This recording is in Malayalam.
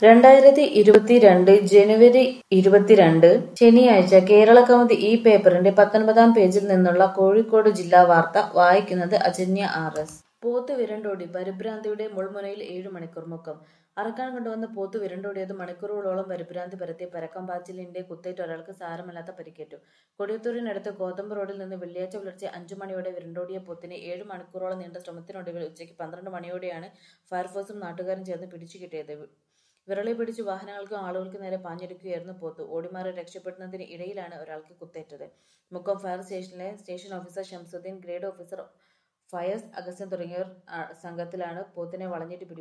രണ്ടായിരത്തി ഇരുപത്തിരണ്ട് ജനുവരി ഇരുപത്തിരണ്ട് ശനിയാഴ്ച കേരളകൗമുദി ഈ പേപ്പറിന്റെ പത്തൊൻപതാം പേജിൽ നിന്നുള്ള കോഴിക്കോട് ജില്ലാ വാർത്ത വായിക്കുന്നത് അജന്യ ആർ എസ് പോത്ത് വിരണ്ടോടി പരിഭ്രാന്തിയുടെ മുൾമുനയിൽ ഏഴു മണിക്കൂർ മുക്കം അറക്കാൻ കൊണ്ടുവന്ന പോത്ത് വിരണ്ടോടിയത് മണിക്കൂറുകളോളം പരിഭ്രാന്തി പരത്തിയ പരക്കം പാച്ചിലിന്റെ കുത്തേറ്റ് ഒരാൾക്ക് സാരമില്ലാത്ത പരിക്കേറ്റു കൊടിയത്തൂരിനടുത്ത് ഗോതമ്പ് റോഡിൽ നിന്ന് വെള്ളിയാഴ്ച പുലർച്ചെ അഞ്ചു മണിയോടെ വിരണ്ടോടിയ പോത്തിനെ ഏഴു മണിക്കൂറോളം നീണ്ട ശ്രമത്തിനൊടുവിൽ ഉച്ചയ്ക്ക് പന്ത്രണ്ട് മണിയോടെയാണ് ഫയർഫോഴ്സും നാട്ടുകാരും ചേർന്ന് പിടിച്ചു കിട്ടിയത് വിരളി പിടിച്ച് വാഹനങ്ങൾക്കും ആളുകൾക്ക് നേരെ പാഞ്ഞെടുക്കുകയായിരുന്നു പോത്ത് ഓടിമാറി രക്ഷപ്പെടുന്നതിന് ഇടയിലാണ് ഒരാൾക്ക് കുത്തേറ്റത് മുക്കം ഫയർ സ്റ്റേഷനിലെ station officer Shamsuddin grade officer Fayas Agasthyan തുടങ്ങിയവർ ആ, സംഘത്തിലാണ് പോത്തിനെ വളഞ്ഞിട്ട് പിടി